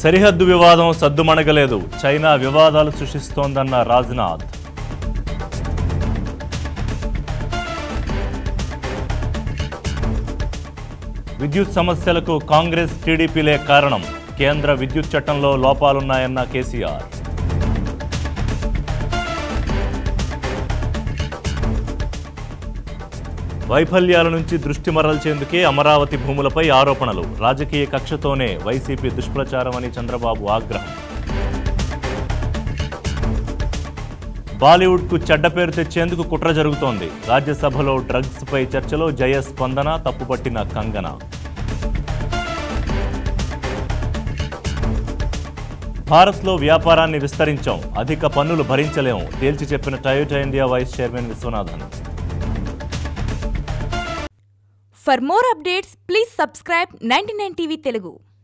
సరిహద్దు వివాదం సద్దుమణగలేదు చైనా వివాదాలు సృష్టిస్తోందన్న రాజ్నాథ్ విద్యుత్ సమస్యలకు కాంగ్రెస్ టీడీపీలే కారణం కేంద్ర విద్యుత్ చట్టంలో లోపాలున్నాయన్న కేసీఆర్ వైఫల్యాల నుంచి దృష్టి మరల్చేందుకే అమరావతి భూములపై ఆరోపణలు రాజకీయ కక్షతోనే వైసీపీ దుష్ప్రచారం అని చంద్రబాబు ఆగ్రహం బాలీవుడ్కు చెడ్డ పేరు తెచ్చేందుకు కుట్ర జరుగుతోంది రాజ్యసభలో డ్రగ్స్పై చర్చలో జయ స్పందన తప్పుపట్టిన కంగన భారత్లో వ్యాపారాన్ని విస్తరించాం అధిక పన్నులు భరించలేం తేల్చి చెప్పిన Toyota India vice chairman Viswanathan For more updates, please subscribe 99 TV Telugu.